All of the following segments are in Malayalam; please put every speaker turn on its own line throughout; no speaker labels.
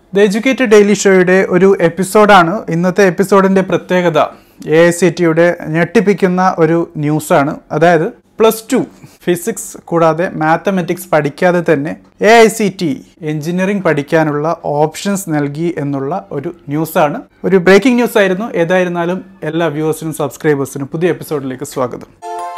ദ എഡ്യൂക്കേറ്റഡ് ഡെയിലി ഷോയുടെ ഒരു എപ്പിസോഡാണ് ഇന്നത്തെ എപ്പിസോഡിൻ്റെ പ്രത്യേകത എ ഐ സി ടിയുടെ ഞെട്ടിപ്പിക്കുന്ന ഒരു ന്യൂസാണ് അതായത് പ്ലസ് ടു ഫിസിക്സ് കൂടാതെ മാത്തമെറ്റിക്സ് പഠിക്കാതെ തന്നെ A I C T engineering പഠിക്കാനുള്ള ഓപ്ഷൻസ് നൽകി എന്നുള്ള ഒരു ന്യൂസാണ് ഒരു ബ്രേക്കിംഗ് ന്യൂസ് ആയിരുന്നു ഏതായിരുന്നാലും എല്ലാ വ്യൂവേഴ്സിനും സബ്സ്ക്രൈബേഴ്സിനും പുതിയ എപ്പിസോഡിലേക്ക് സ്വാഗതം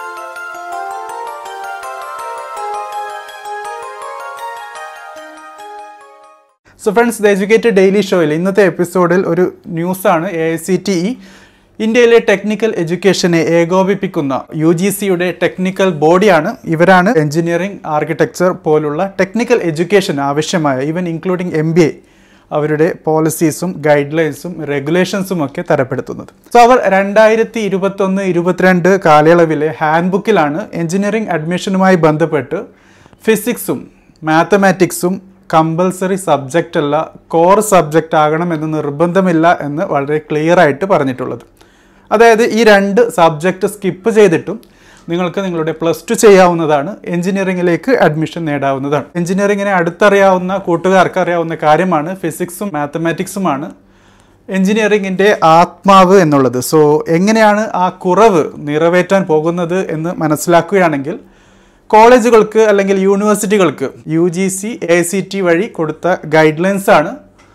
so friends the educated daily ഷോയിൽ ഇന്നത്തെ എപ്പിസോഡിൽ ഒരു ന്യൂസാണ് A I C T E ഇന്ത്യയിലെ ടെക്നിക്കൽ എഡ്യൂക്കേഷനെ ഏകോപിപ്പിക്കുന്ന യു ജി സിയുടെ ടെക്നിക്കൽ ബോഡിയാണ് ഇവരാണ് എഞ്ചിനീയറിംഗ് ആർക്കിടെക്ചർ പോലുള്ള ടെക്നിക്കൽ എഡ്യൂക്കേഷൻ ആവശ്യമായ even including M B A അവരുടെ പോളിസീസും ഗൈഡ് ലൈൻസും റെഗുലേഷൻസും ഒക്കെ തരപ്പെടുത്തുന്നത് സോ അവർ രണ്ടായിരത്തി ഇരുപത്തൊന്ന് ഇരുപത്തിരണ്ട് കാലയളവിലെ ഹാൻഡ് ബുക്കിലാണ് എഞ്ചിനീയറിംഗ് അഡ്മിഷനുമായി ബന്ധപ്പെട്ട് ഫിസിക്സും മാത്തമാറ്റിക്സും കമ്പൽസറി സബ്ജക്റ്റ് അല്ല കോർ സബ്ജക്റ്റ് ആകണമെന്ന് നിർബന്ധമില്ല എന്ന് വളരെ ക്ലിയർ ആയിട്ട് പറഞ്ഞിട്ടുള്ളത് അതായത് ഈ രണ്ട് സബ്ജക്റ്റ് സ്കിപ്പ് ചെയ്തിട്ടും നിങ്ങൾക്ക് നിങ്ങളുടെ പ്ലസ് ടു ചെയ്യാവുന്നതാണ് എഞ്ചിനീയറിംഗിലേക്ക് അഡ്മിഷൻ നേടാവുന്നതാണ് എഞ്ചിനീയറിംഗിനെ അടുത്തറിയാവുന്ന കൂട്ടുകാർക്ക് അറിയാവുന്ന കാര്യമാണ് ഫിസിക്സും മാത്തമാറ്റിക്സുമാണ് എഞ്ചിനീയറിംഗിൻ്റെ ആത്മാവ് എന്നുള്ളത് സോ എങ്ങനെയാണ് ആ കുറവ് നിറവേറ്റാൻ പോകുന്നത് എന്ന് മനസ്സിലാക്കുകയാണെങ്കിൽ കോളേജുകൾക്ക് അല്ലെങ്കിൽ യൂണിവേഴ്സിറ്റികൾക്ക് U G C A C T വഴി കൊടുത്ത ഗൈഡ് ലൈൻസ് ആണ്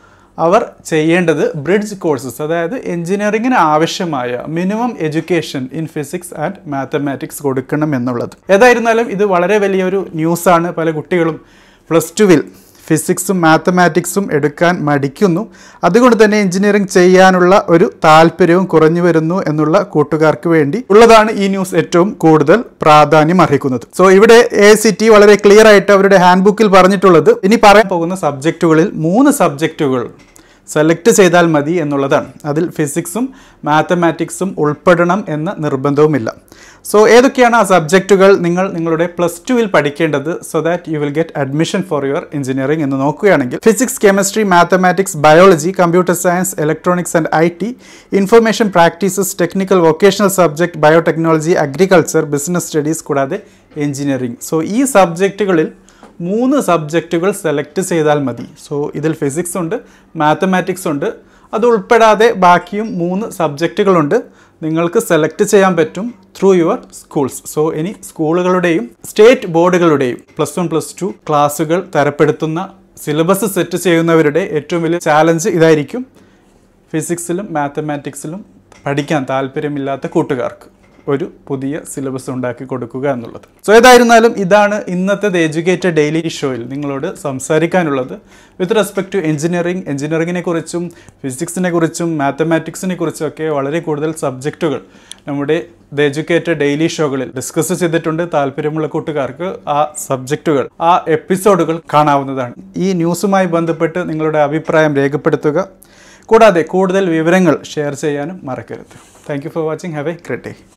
അവർ ചെയ്യേണ്ടത് ബ്രിഡ്ജ് കോഴ്സസ് അതായത് എഞ്ചിനീയറിംഗിന് ആവശ്യമായ minimum education in physics and mathematics കൊടുക്കണം എന്നുള്ളത് ഏതായിരുന്നാലും ഇത് വളരെ വലിയൊരു ന്യൂസാണ് പല കുട്ടികളും പ്ലസ് ടുവിൽ ഫിസിക്സും മാത്തമാറ്റിക്സും എടുക്കാൻ മടിക്കുന്നു അതുകൊണ്ട് തന്നെ എഞ്ചിനീയറിംഗ് ചെയ്യാനുള്ള ഒരു താല്പര്യവും കുറഞ്ഞു വരുന്നു എന്നുള്ള കൂട്ടുകാർക്ക് വേണ്ടി ഉള്ളതാണ് ഈ ന്യൂസ് ഏറ്റവും കൂടുതൽ പ്രാധാന്യം അർഹിക്കുന്നത് സോ ഇവിടെ എ സി ടി വളരെ ക്ലിയർ ആയിട്ട് അവരുടെ ഹാൻഡ് ബുക്കിൽ പറഞ്ഞിട്ടുള്ളത് ഇനി പറയാൻ പോകുന്ന സബ്ജക്റ്റുകളിൽ മൂന്ന് സബ്ജക്റ്റുകൾ സെലക്ട് ചെയ്താൽ മതി എന്നുള്ളതാണ് അതിൽ ഫിസിക്സും മാത്തമാറ്റിക്സും ഉൾപ്പെടണം എന്ന നിർബന്ധവുമില്ല സോ ഏതൊക്കെയാണ് ആ സബ്ജക്റ്റുകൾ നിങ്ങൾ നിങ്ങളുടെ പ്ലസ് ടുവിൽ പഠിക്കേണ്ടത് so that you will get admission for your engineering എന്ന് നോക്കുകയാണെങ്കിൽ physics chemistry mathematics biology computer science electronics and I T information practices technical vocational subject biotechnology agriculture business studies കൂടാതെ എഞ്ചിനീയറിംഗ് സോ ഈ സബ്ജക്റ്റുകളിൽ മൂന്ന് സബ്ജക്റ്റുകൾ സെലക്ട് ചെയ്താൽ മതി സോ ഇതിൽ ഫിസിക്സ് ഉണ്ട് മാത്തമാറ്റിക്സ് ഉണ്ട് അത് ഉൾപ്പെടാതെ ബാക്കിയും മൂന്ന് സബ്ജക്റ്റുകളുണ്ട് നിങ്ങൾക്ക് സെലക്ട് ചെയ്യാൻ പറ്റും ത്രൂ യുവർ സ്കൂൾസ് സോ ഇനി സ്കൂളുകളുടെയും സ്റ്റേറ്റ് ബോർഡുകളുടെയും പ്ലസ് വൺ പ്ലസ് ടു ക്ലാസ്സുകൾ തരപ്പെടുത്തുന്ന സിലബസ് സെറ്റ് ചെയ്യുന്നവരുടെ ഏറ്റവും വലിയ ചാലഞ്ച് ഇതായിരിക്കും ഫിസിക്സിലും മാത്തമാറ്റിക്സിലും പഠിക്കാൻ താല്പര്യമില്ലാത്ത കൂട്ടുകാർക്ക് ഒരു പുതിയ സിലബസ് ഉണ്ടാക്കി കൊടുക്കുക എന്നുള്ളത് സോ ഏതായിരുന്നാലും ഇതാണ് ഇന്നത്തെ ദ എഡ്യൂക്കേറ്റഡ് ഡെയിലി ഷോയിൽ നിങ്ങളോട് സംസാരിക്കാനുള്ളത് വിത്ത് റെസ്പെക്ട് ടു എഞ്ചിനീയറിംഗ് എഞ്ചിനീയറിങ്ങിനെ കുറിച്ചും ഫിസിക്സിനെ കുറിച്ചും മാത്തമാറ്റിക്സിനെ കുറിച്ചും ഒക്കെ വളരെ കൂടുതൽ സബ്ജക്റ്റുകൾ നമ്മുടെ ദ എഡ്യൂക്കേറ്റഡ് ഡെയിലി ഷോകളിൽ ഡിസ്കസ് ചെയ്തിട്ടുണ്ട് താല്പര്യമുള്ള കൂട്ടുകാർക്ക് ആ സബ്ജക്റ്റുകൾ ആ എപ്പിസോഡുകൾ കാണാവുന്നതാണ് ഈ ന്യൂസുമായി ബന്ധപ്പെട്ട് നിങ്ങളുടെ അഭിപ്രായം രേഖപ്പെടുത്തുക കൂടാതെ കൂടുതൽ വിവരങ്ങൾ ഷെയർ ചെയ്യാനും മറക്കരുത് thank you for watching have a great day